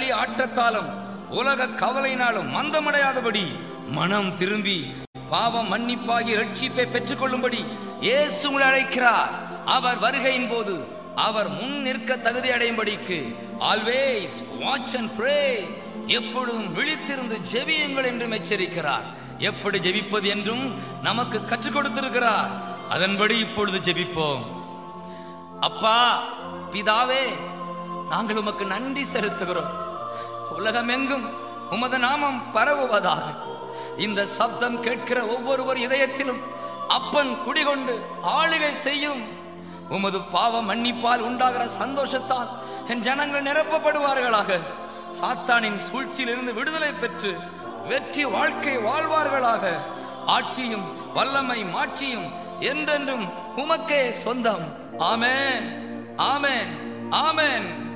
வெளி ஆட்டத்தாலும் உலக கவலையினாலும் மந்தமடையாதபடி மனம் திரும்பி பாவம் மன்னிப்பாகி ரட்சிப்பை பெற்றுக்கொள்ளும்படி இயேசு உங்களை அழைக்கிறார் அவர் வருகையின் போது அவர் முன் நிற்க தகுதி அடையும்படிக்கு ஆல்வேஸ் வாட்ச் அண்ட் ப்ரே எப்பொழுதும் விழித்திருந்து ஜெபியுங்கள் என்றும் எச்சரிக்கிறார் எப்படி ஜெபிப்பது என்றும் நமக்கு கற்றுக் கொடுத்திருக்கிறார் அதன்படி இப்பொழுது ஜெபிப்போம் அப்பா பிதாவே நாங்கள் உமக்கு நன்றி செலுத்துகிறோம் உலகமெங்கும் உமது நாமம் பரவுவதாக இந்த சப்தம் கேட்கிற ஒவ்வொருவர் இதயத்திலும் அப்பன் குடிகொண்டு ஆளுகை செய்யும் உமது பாவ மன்னிப்பால் உண்டாகிற சந்தோஷத்தால் என் ஜனங்கள் நிரப்பப்படுவார்களாக சாத்தானின் சூழ்ச்சியிலிருந்து விடுதலை பெற்று வெற்றி வாழ்க்கை வாழ்வார்களாக ஆட்சியும் வல்லமை மாட்சியும் என்றென்றும் உமக்கே சொந்தம் ஆமென் ஆமென் ஆமென்